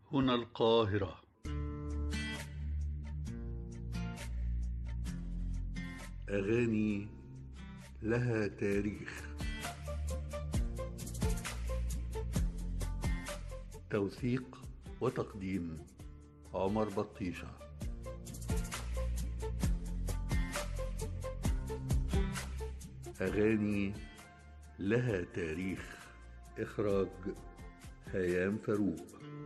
هنا القاهرة أغاني لها تاريخ توثيق وتقديم عمر بطيشة أغاني لها تاريخ إخراج هيام فاروق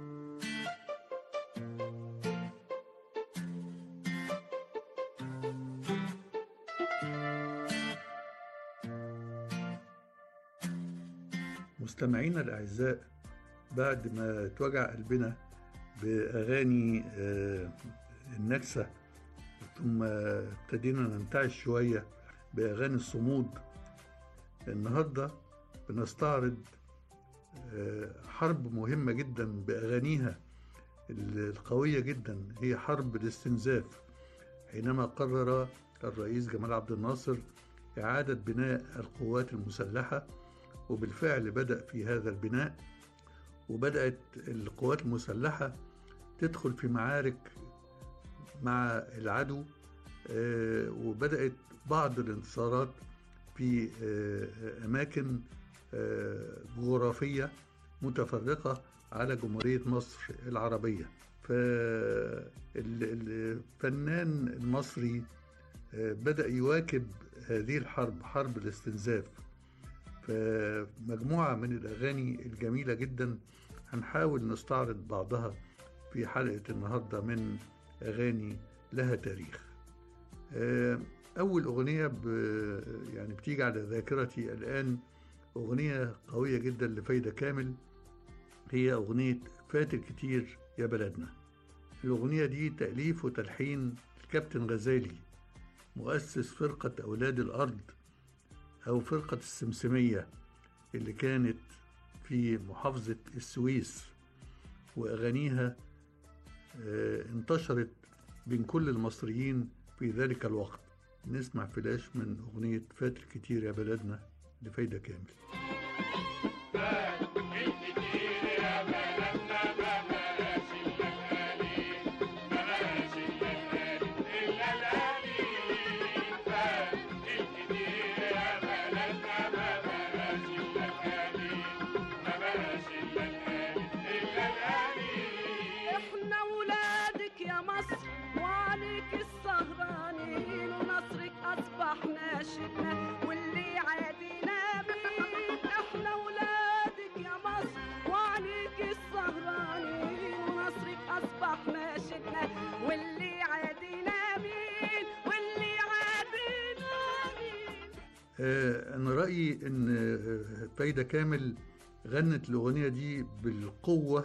مستمعينا الأعزاء بعد ما توجع قلبنا بأغاني آه، النكسة ثم ابتدينا ننتعش شوية بأغاني الصمود النهاردة بنستعرض آه، حرب مهمة جدا بأغانيها القوية جدا هي حرب الاستنزاف حينما قرر الرئيس جمال عبد الناصر إعادة بناء القوات المسلحة وبالفعل بدأ في هذا البناء وبدأت القوات المسلحة تدخل في معارك مع العدو آه، وبدأت بعض الانتصارات في آه، أماكن آه، جغرافية متفرقة على جمهورية مصر العربية فالفنان المصري بدأ يواكب هذه الحرب حرب الاستنزاف فمجموعة من الأغاني الجميلة جدا هنحاول نستعرض بعضها في حلقة النهاردة من أغاني لها تاريخ أول أغنية ب يعني بتيجي على ذاكرتي الآن أغنية قوية جدا لفايدة كامل هي أغنية فات كتير يا بلدنا الأغنية دي تأليف وتلحين الكابتن غزالي مؤسس فرقة أولاد الأرض أو فرقة السمسمية اللي كانت في محافظة السويس وأغانيها انتشرت بين كل المصريين في ذلك الوقت نسمع فلاش من أغنية فات الكتير يا بلدنا لفايدة كامل احنا ولادك يا مصر وعليك السهرانين ونصرك اصبح ناشدنا واللي عادينا مين احنا ولادك يا مصر وعليك السهرانين ونصرك اصبح ناشدنا واللي عادينا مين واللي عادينا مين آه، أنا رأيي إن آه، فايدة كامل غنت الأغنية دي بالقوة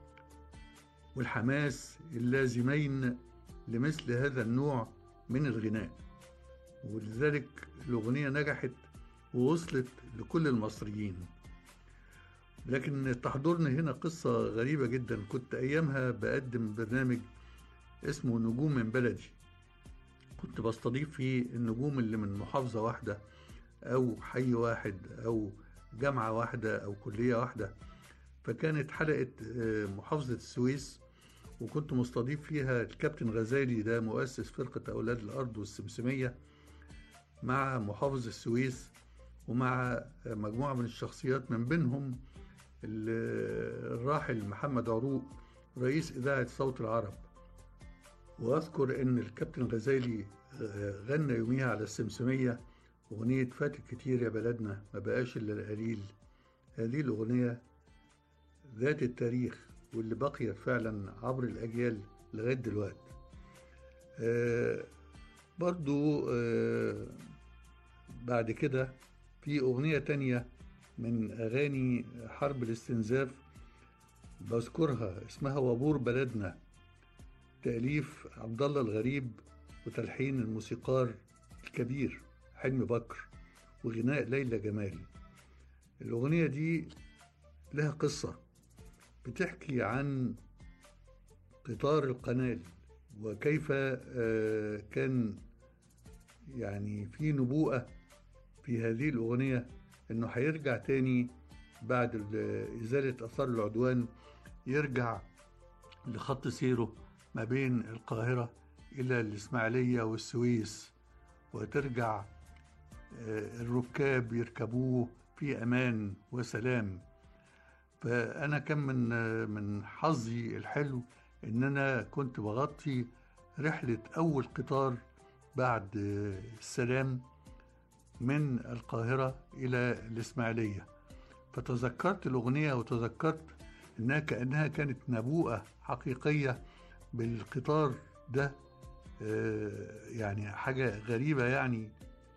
والحماس اللازمين لمثل هذا النوع من الغناء ولذلك الأغنية نجحت ووصلت لكل المصريين لكن تحضرني هنا قصة غريبة جدا كنت أيامها بقدم برنامج اسمه نجوم من بلدي كنت بستضيف فيه النجوم اللي من محافظة واحدة أو حي واحد أو جامعة واحدة أو كلية واحدة فكانت حلقة آه، محافظة السويس وكنت مستضيف فيها الكابتن غزالي ده مؤسس فرقة أولاد الأرض والسمسمية مع محافظ السويس ومع مجموعة من الشخصيات من بينهم ال- الراحل محمد عروق رئيس إذاعة صوت العرب وأذكر إن الكابتن غزالي آه، غنى يوميها على السمسمية أغنية فات كتير يا بلدنا ما بقاش إلا القليل هذه الأغنية ذات التاريخ واللي بقيت فعلا عبر الأجيال لغاية دلوقتي آه برضو آه بعد كده في أغنية تانية من أغاني حرب الاستنزاف بذكرها اسمها وبور بلدنا تأليف عبد الله الغريب وتلحين الموسيقار الكبير حلمي بكر وغناء ليلى جمال الأغنية دي لها قصة بتحكي عن قطار القنال وكيف آه، كان يعني في نبوءة في هذه الأغنية إنه هيرجع تاني بعد ال- إزالة آثار العدوان يرجع لخط سيره ما بين القاهرة إلى الإسماعيلية والسويس وترجع آه، الركاب يركبوه في أمان وسلام فأنا كان من آه، من حظي الحلو إن أنا كنت بغطي رحلة أول قطار بعد آه، السلام من القاهرة إلى الإسماعيلية فتذكرت الأغنية وتذكرت إنها كأنها كانت نبوءة حقيقية بالقطار ده آه، يعني حاجة غريبة يعني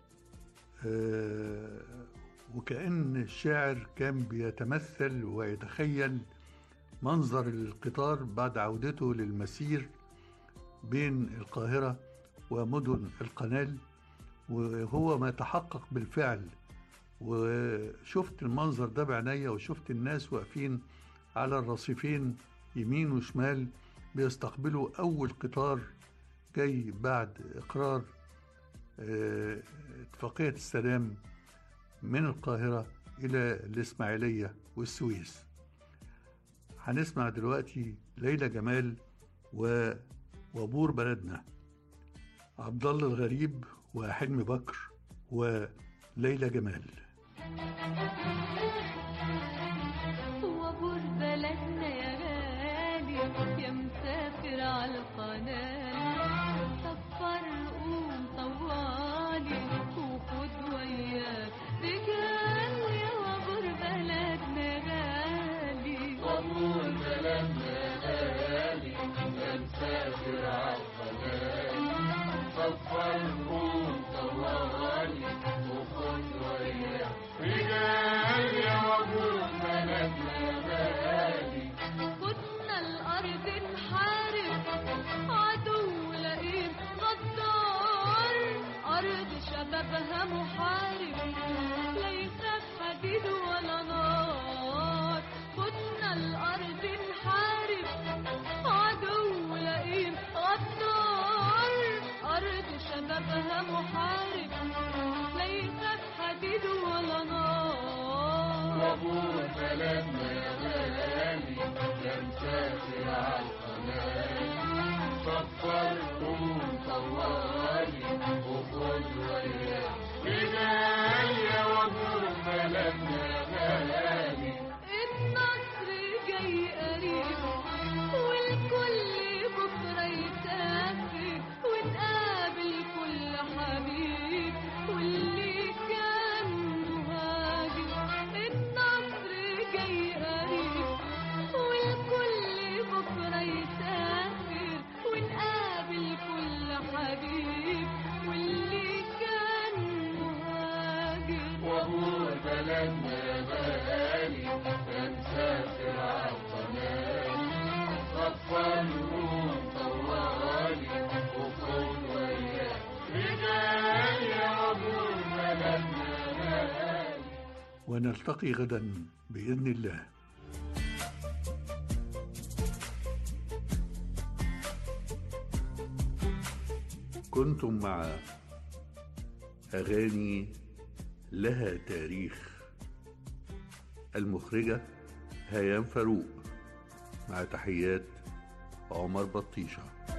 آه، وكأن الشاعر كان بيتمثل ويتخيل منظر القطار بعد عودته للمسير بين القاهرة ومدن القنال وهو ما تحقق بالفعل وشفت المنظر ده بعينيا وشفت الناس واقفين على الرصيفين يمين وشمال بيستقبلوا أول قطار جاي بعد إقرار آه، اتفاقية السلام من القاهرة إلى الإسماعيلية والسويس هنسمع دلوقتي ليلى جمال و وبور بلدنا عبد الله الغريب وحلمي بكر وليلى جمال وابور بلدنا يا غالي يا مسافر على القناة سفر قوم طوالي وخد وياك رجال يا وابور بلدنا غالي وابور بلدنا غالي يا مسافر على القناة سفر قوم طوالي وخد وياك رجال يا وابور بلدنا غالي كنا الأرض نحارب عدو لئيم غدار أرض شبابها محارب لا يخاف حديد ولا نار كنا الأرض نحارب عدو لئيم غدار أرض شبابها محارب لا يخاف حديد ولا نار وابور بلدنا يا غالي يا مسافر على القناة سفر قوم طوالي وخد وياك رجال يا وابور بلدنا يا غالي النصر جاي قريب والكل بكرة يسافر ونقابل كل حبيب واللي كان مهاجر النصر جاي قريب والكل بكرة يسافر ونقابل كل حبيب واللي كان مهاجر وابور بلدنا غالي كان سافر على القناة سفر نور طوالي وخد وياك رجال يا وابور بلدنا غالي ونلتقي غدا بإذن الله كنتم مع أغاني لها تاريخ المخرجة هيام فاروق مع تحيات عمر بطيشه